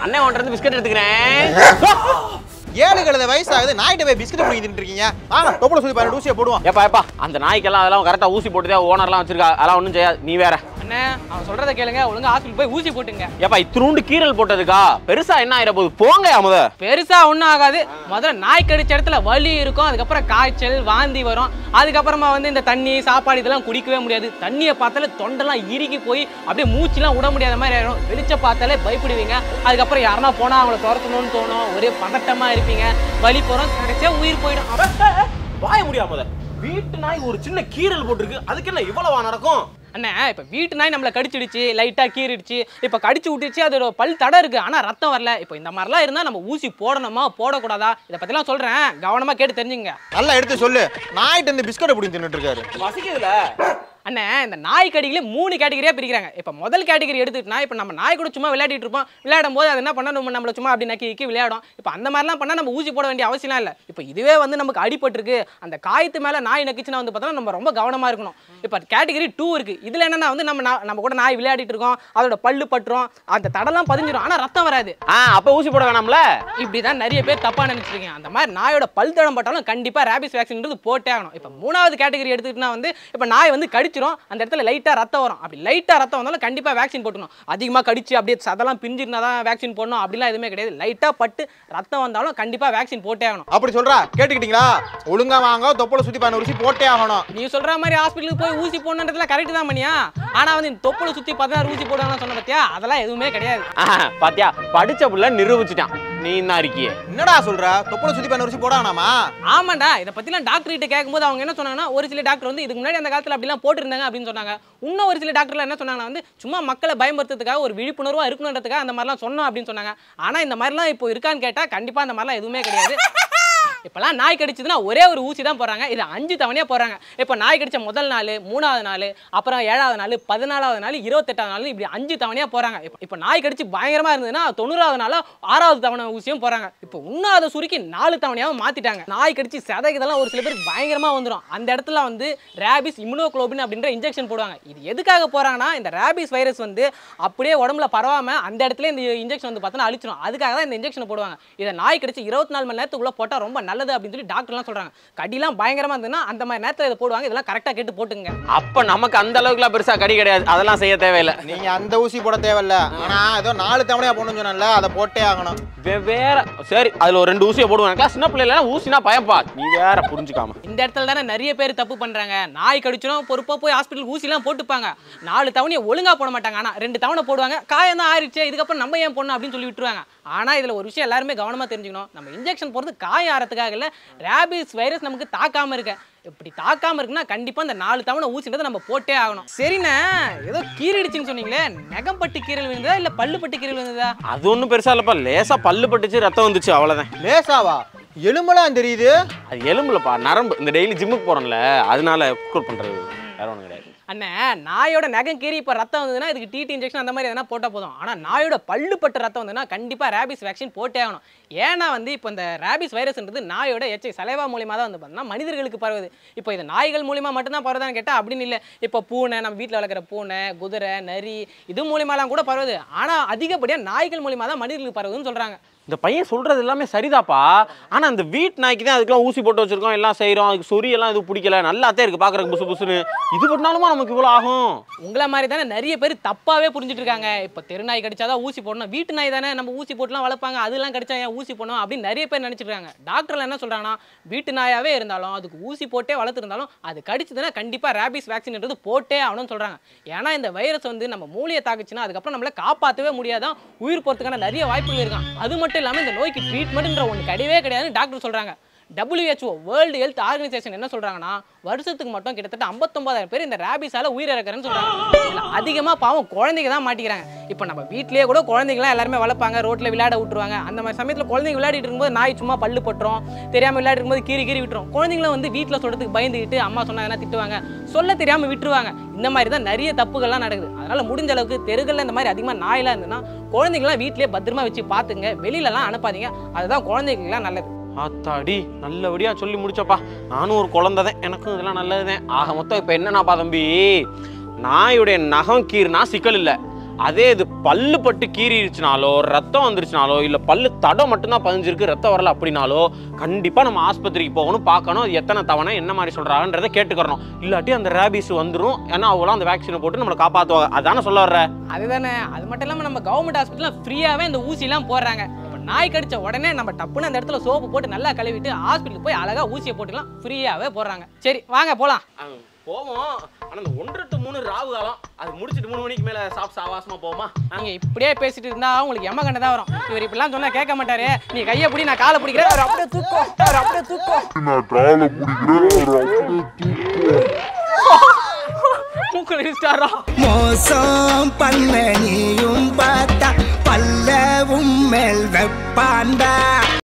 அண்ணன் ஒன்றை இருந்து பிஸ்கட் எடுத்துக்கிறேன் ஏழு கழுத வயசாகுது நாய்கிட்ட போய் பிஸ்கட் பிடிங்கி தின்னுட்டு இருக்கீங்க வாங்க தொப்பளை சொல்லி பதினெட்டு ஊசியை போடுவோம் ஏப்பா ஏப்பா அந்த நாய்க்கெல்லாம் அதெல்லாம் கரெக்டா ஊசி போட்டுதே ஓனர்லாம் வச்சிருக்கா அதெல்லாம் ஒன்றும் செய்யாது நீ வேற அண்ணே அவன் சொல்றத கேளுங்க ஒழுங்கா ஹாஸ்பிட்டல் போய் ஊசி போட்டுங்க ஏப்பா இத்தினூண்டு கீரல் போட்டதுக்கா பெருசா என்ன ஆயிர போகுது போங்க அமுத பெருசா ஒன்றும் ஆகாது முதல்ல நாய் கடிச்ச இடத்துல வலி இருக்கும் அதுக்கப்புறம் காய்ச்சல் வாந்தி வரும் அதுக்கப்புறமா வந்து இந்த தண்ணி சாப்பாடு இதெல்லாம் குடிக்கவே முடியாது தண்ணியை பார்த்தாலே தொண்டெல்லாம் இறுகி போய் அப்படியே மூச்சுலாம் விட முடியாத மாதிரி ஆயிடும் வெளிச்ச பார்த்தாலே பயப்படுவீங்க அதுக்கப்புறம் யாருன்னா போனா அவங்கள துரத்தணும்னு தோணும் ஒரே பதட்டமா இருப்பீங்க வலி போகிறோம் கடைசியா உயிர் போயிடும் அப்ப- வாய முடியாம வீட்டு நாய் ஒரு சின்ன கீரல் போட்டிருக்கு அதுக்கு என்ன இவ்வளவா நடக்கும் அண்ணே இப்போ வீட்டு நாய் நம்மளை கடிச்சிடுச்சு லைட்டாக கீறிடுச்சு இப்போ கடிச்சு விட்டுச்சு அதோட பல் தடை இருக்கு ஆனால் ரத்தம் வரல இப்போ இந்த மாதிரிலாம் இருந்தால் நம்ம ஊசி போடணுமா போடக்கூடாதா இதை பற்றிலாம் சொல்கிறேன் கவனமாக கேட்டு தெரிஞ்சுங்க நல்லா எடுத்து சொல்லு நாய்கிட்ட இந்த பிஸ்கட்டை பிடிங்கி தின்னுட்டு இருக்காரு வசிக்குதுல அண்ணே இந்த நாய் கடிகளே மூணு கேட்டகரியாக பிரிக்கிறாங்க இப்போ முதல் கேட்டகரி எடுத்துக்கிட்டா இப்போ நம்ம நாய் கூட சும்மா விளையாடிட்டு இருப்போம் விளையாடும் போது அது என்ன பண்ண நம்ம நம்மள சும்மா அப்படி நக்கி நக்கி விளையாடும் இப்போ அந்த மாதிரிலாம் பண்ணால் நம்ம ஊசி போட வேண்டிய அவசியம் இல்லை இப்போ இதுவே வந்து நமக்கு அடிபட்டிருக்கு அந்த காயத்து மேலே நாய் நக்கிச்சுன்னா வந்து பார்த்தோன்னா நம்ம ரொம்ப கவனமாக இருக்கணும் இப்போ கேட்டகரி டூ இருக்குது இதில் என்னன்னா வந்து நம்ம நா- நம்ம கூட நாய் விளையாடிட்டு இருக்கோம் அதோட பல்லு பட்டுரும் அந்த தடலாம் பதிஞ்சிரும் ஆனால் ரத்தம் வராது ஆ அப்ப ஊசி போட வேணாம்ல இப்படி தான் நிறைய பேர் தப்பாக நினைச்சிருக்கீங்க அந்த மாதிரி நாயோட பல் தடம் பட்டாலும் கண்டிப்பாக ரேபிஸ் வேக்சின்றது போட்டே ஆகணும் இப்போ மூணாவது கேட்டகரி எடுத்துக்கிட்டா வந்து இப்போ நாய் வந்து கடிச்சிரும் அந்த இடத்துல லைட்டாக ரத்தம் வரும் அப்படி லைட்டாக ரத்தம் வந்தாலும் கண்டிப்பாக வேக்சின் போட்டுக்கணும் அதிகமாக கடிச்சு அப்படியே சதெல்லாம் பிஞ்சிருந்தா தான் வேக்சின் போடணும் அப்படிலாம் எதுவுமே கிடையாது லைட்டாக பட்டு ரத்தம் வந்தாலும் கண்டிப்பாக வேக்சின் போட்டே ஆகணும் அப்படி சொல்றா கேட்டுக்கிட்டீங்களா ஒழுங்கா வாங்க தொப்பளை சுத்தி பதினோரு ஊசி போட்டே ஆகணும் நீ சொல்ற மாதிரி ஹாஸ்பிட்டலுக்கு போய் ஊசி போடணுன்றதுல கரெக்ட் தான் பண்ணியா ஆனா வந்து இந்த தொப்புளை சுத்தி பதினாறு ஊசி போடுவாங்கன்னு சொன்ன பார்த்தியா அதெல்லாம் எதுவுமே கிடையாது ஆ, பாத்தியா படிச்ச புள்ள நிரூபிச்சிட்டான் நீ என்ன இருக்கியே என்னடா சொல்ற தொப்பளை சுத்தி பதினோரு ஊசி போட வேணாமா ஆமாண்டா இதை பத்திலாம் டாக்டர் கிட்ட கேட்கும்போது அவங்க என்ன சொன்னாங்கன்னா ஒரு சில டாக்டர் வந்து இதுக்கு முன்னாடி அந்த காலத்துல அப்படிலாம் போட்டிருந்தாங்க அப்படின்னு சொன்னாங்க இன்னும் ஒரு சில டாக்டர்லாம் என்ன சொன்னாங்கன்னா வந்து சும்மா மக்களை பயன்படுத்துறதுக்காக ஒரு விழிப்புணர்வா இருக்கணுன்றதுக்காக அந்த மாதிரிலாம் சொன்னோம் அப்படின்னு சொன்னாங்க ஆனா இந்த மாதிரிலாம் இப்போ இருக்கான்னு கேட்டா கண்டிப்பா அந்த மாதிரிலாம் எதுவுமே கிடையாது இப்போலாம் நாய் கடிச்சதுன்னா ஒரே ஒரு ஊசி தான் போடுறாங்க இது அஞ்சு தவணையாக போடுறாங்க இப்போ நாய் கடிச்ச முதல் நாள் மூணாவது நாள் அப்புறம் ஏழாவது நாள் பதினாலாவது நாள் இருபத்தெட்டாவது நாள் இப்படி அஞ்சு தவணையாக போகிறாங்க இப்போ இப்போ நாய் கடிச்சு பயங்கரமாக இருந்ததுன்னா தொண்ணூறாவது நாள் ஆறாவது தவணை ஊசியும் போகிறாங்க இப்போ உண்ணாத சுருக்கி நாலு தவணையாகவும் மாற்றிட்டாங்க நாய் கடிச்சு செதைக்குதெல்லாம் ஒரு சில பேருக்கு பயங்கரமாக வந்துடும் அந்த இடத்துல வந்து ரேபிஸ் இம்யூனோக்ளோபின் அப்படின்ற இன்ஜெக்ஷன் போடுவாங்க இது எதுக்காக போகிறாங்கன்னா இந்த ரேபிஸ் வைரஸ் வந்து அப்படியே உடம்புல பரவாமல் அந்த இடத்துல இந்த இன்ஜெக்ஷன் வந்து பார்த்தோன்னா அழிச்சிடும் அதுக்காக தான் இந்த இன்ஜெக்ஷன் போடுவாங்க இதை நாய் கடிச்சு இருபத்தி நாலு மணி நேரத்துக்குள்ளே போட்டால் ரொம்ப நல்லது அப்படின்னு சொல்லி டாக்டர்லாம் சொல்கிறாங்க கடிலாம் பயங்கரமாக இருந்ததுன்னா அந்த மாதிரி நேரத்தில் இதை போடுவாங்க இதெல்லாம் கரெக்டாக கேட்டு போட்டுங்க அப்ப நமக்கு அந்த அளவுக்குலாம் பெருசா கடி கிடையாது அதெல்லாம் செய்ய தேவையில்லை நீங்க அந்த ஊசி போட தேவையில்ல ஆனா ஏதோ நாலு தவணையா போடணும்னு சொன்னல அதை போட்டே ஆகணும் வேற சரி அதுல ஒரு ரெண்டு ஊசியை போடுவேன் எனக்குலாம் சின்ன பிள்ளைல ஊசினா பயப்பா நீ வேற புரிஞ்சுக்காம இந்த இடத்துல தானே நிறைய பேர் தப்பு பண்ணுறாங்க நாய் கடிச்சிடும் பொறுப்பாக போய் ஹாஸ்பிட்டல் ஊசிலாம் போட்டுப்பாங்க நாலு தவணையை ஒழுங்காக போட மாட்டாங்க ஆனால் ரெண்டு தவணை போடுவாங்க காயம் தான் ஆறிடுச்சு இதுக்கப்புறம் நம்ம ஏன் போடணும் அப்படின்னு சொல்லி விட்டுருவாங்க ஆனால் இதில் ஒரு விஷயம் எல்லாருமே கவனமாக தெரிஞ்சுக்கணும் நம்ம இன்ஜெக்ஷன் போடுறது காயம் ஆறதுக்காக இல்லை ரேபிஸ் வைரஸ் நமக்கு தாக்காமல் இருக்க இப்படி தாக்காம இருக்குன்னா கண்டிப்பா இந்த நாலு தவணை ஊசின்றதை நம்ம போட்டே ஆகணும் சரிண்ணே ஏதோ கீறிடுச்சுன்னு சொன்னீங்களே நெகம்பட்டு கீரல் விழுந்ததா இல்ல பல்லுப்பட்டு கீரல் விழுந்ததா அது ஒன்றும் பெருசா இல்லப்பா லேசா பல்லு பட்டுச்சு ரத்தம் வந்துச்சு அவ்வளவுதான் லேசாவா எலும்பெல்லாம் தெரியுது அது எலும்புலப்பா நரம்பு இந்த டெய்லி ஜிம்முக்கு போறோம்ல அதனால குக்கூர் பண்றது வேற ஒன்றும் கிடையாது அண்ணே நாயோட நகம் கீறி இப்போ ரத்தம் வந்ததுன்னா இதுக்கு டிடி இன்ஜெக்ஷன் அந்த மாதிரி எதனா போட்டால் போதும் ஆனால் நாயோட பல்லு பட்ட ரத்தம் வந்ததுன்னா கண்டிப்பாக ரேபிஸ் வேக்சின் போட்டே ஆகணும் ஏன்னா வந்து இப்போ இந்த ரேபிஸ் வைரஸ்ன்றது நாயோட எச்சை சலைவா மூலியமாக தான் வந்து பார்த்தீங்கன்னா மனிதர்களுக்கு பரவுது இப்போ இது நாய்கள் மூலியமா மட்டும்தான் பரவுதான்னு கேட்டால் அப்படின்னு இல்லை இப்போ பூனை நம்ம வீட்டில் வளர்க்குற பூனை குதிரை நரி இது மூலியமாலாம் கூட பரவுது ஆனால் அதிகப்படியாக நாய்கள் மூலியமாக தான் மனிதர்களுக்கு பரவுதுன்னு சொல்கிறாங்க இந்த பையன் சொல்றது எல்லாமே சரிதாப்பா ஆனா அந்த வீட்டு நாய்க்கு தான் அதுக்கெல்லாம் ஊசி போட்டு வச்சிருக்கோம் எல்லாம் செய்றோம் அதுக்கு சொறி எல்லாம் இது பிடிக்கல நல்லாத்தே இருக்கு பாக்குறதுக்கு புசு புசுன்னு இது பண்ணாலுமா நமக்கு இவ்வளவு ஆகும் உங்களை மாதிரி தானே நிறைய பேர் தப்பாவே புரிஞ்சுட்டு இருக்காங்க இப்போ தெருநாய் கடிச்சாதான் ஊசி போடணும் வீட்டு நாய் தானே நம்ம ஊசி போட்டுலாம் வளர்ப்பாங்க அதெல்லாம் கடிச்சா ஏன் ஊசி போடணும் அப்படின்னு நிறைய பேர் நினைச்சிட்டு இருக்காங்க டாக்டர்ல என்ன சொல்றாங்கன்னா வீட்டு நாயாவே இருந்தாலும் அதுக்கு ஊசி போட்டே வளர்த்துருந்தாலும் அது கடிச்சதுன்னா கண்டிப்பா ரேபிஸ் வேக்சின்ன்றது போட்டே ஆகணும்னு சொல்றாங்க ஏன்னா இந்த வைரஸ் வந்து நம்ம மூளையை தாக்குச்சுன்னா அதுக்கப்புறம் நம்மள காப்பாற்றவே முடியாதான் உயிர் போறதுக்கான நிறைய வாய்ப்புகள் இருக்கான் அது மட்டும் இல்லாமல் இந்த நோய்க்கு ட்ரீட்மெண்ட்ன்ற ஒன்று கிடையவே கிடையாதுன்னு டாக்டர் சொல்றாங்க WHO வேர்ல்டு ஹெல்த் ஆர்கனைசேஷன் என்ன சொல்றாங்கன்னா வருஷத்துக்கு மட்டும் கிட்டத்தட்ட 59000 பேர் இந்த ரேபிஸால உயிரிழக்கிறேன்னு சொல்றாங்க இதுல அதிகமா பாவம் குழந்தைங்க தான் மாட்டிக்கிறாங்க இப்போ நம்ம வீட்லயே கூட குழந்தைங்களாம் எல்லாருமே வளர்ப்பாங்க ரோட்ல விளையாட விட்டுருவாங்க அந்த மாதிரி சமயத்துல குழந்தைங்க விளையாடிட்டு இருக்கும்போது நாய் சும்மா பல்லு பட்டுரும் தெரியாம விளையாடிட்டு இருக்கும்போது கீறி கீறி விட்டுரும் குழந்தைங்களும் வந்து வீட்ல சொல்றதுக்கு பயந்துக்கிட்டு அம்மா சொன்னாங்கன்னா திட்டுவாங்க சொல்ல தெரியாம விட்டுருவாங்க இந்த மாதிரி தான் நிறைய தப்புகள்லாம் நடக்குது அதனால முடிஞ்ச அளவுக்கு தெருகள்ல இந்த மாதிரி அதிகமா நாயெல்லாம் இருந்ததுன்னா குழந்தைங்களாம் வீட்லயே பத்திரமா வச்சு பாத்துங்க வெளியிலலாம் அனுப்பாதீங்க அதுதான் குழந்தைங்களுக்குலாம் நல்லது ஆத்தாடி நல்லபடியா சொல்லி முடிச்சப்பா நானும் ஒரு குழந்தை தான் எனக்கும் இதெல்லாம் நல்லதுதான் ஆக மொத்தம் இப்போ என்னன்னாப்பா தம்பி நாயுடைய நகம் கீறுனா சிக்கல் இல்லை அதே இது பல்லு பட்டு கீறிடுச்சுனாலோ ரத்தம் வந்துருச்சுனாலோ இல்லை பல்லு தடம் மட்டும்தான் பதிஞ்சிருக்கு ரத்தம் வரல அப்படின்னாலோ கண்டிப்பாக நம்ம ஆஸ்பத்திரிக்கு போகணும் பார்க்கணும் அது எத்தனை தவணை என்ன மாதிரி சொல்கிறாங்கன்றதை கேட்டுக்கிறணும் இல்லாட்டி அந்த ரேபிஸ் வந்துடும் ஏன்னா அவங்களாம் அந்த வேக்சினை போட்டு நம்மளை காப்பாற்றுவாங்க அதானே சொல்ல வர்ற அதுதானே அது மட்டும் இல்லாமல் நம்ம கவர்மெண்ட் ஹாஸ்பிட்டலில் ஃப்ரீயாகவே இந்த ஊசிலாம் போடுறாங்க இப்போ நாய் கடிச்ச உடனே நம்ம டப்புன்னு அந்த இடத்துல சோப்பு போட்டு நல்லா கழுவிட்டு ஹாஸ்பிட்டலுக்கு போய் அழகாக ஊசியை போட்டுக்கலாம் ஃப்ரீயாகவே போடுறாங்க சரி வாங்க போகலாம் அஹ் போவோம் ஆனால் இந்த ஒன்றரை டு மூணு ராவு காலம் அது முடிச்சிட்டு மூணு மணிக்கு மேலே சாப்பிட்டு சாவாசமாக போவோமா நீங்கள் இப்படியே பேசிட்டு இருந்தா உங்களுக்கு எம்ம கண்ட தான் வரும் இவர் இப்படிலாம் சொன்னா கேட்க மாட்டாரு நீ கையை பிடி நான் காலை பிடிக்கிறேன் அவர் அப்படியே தூக்கம் அவர் அப்படியே தூக்கம் நான் காலை பிடிக்கிறேன் ஒரு அப்படியே மூக்கில் இடிச்சிட்டாரா மோசம் பண்ண நீயும் பார்த்தா பல்லவும் மேல் வெப்பாண்டா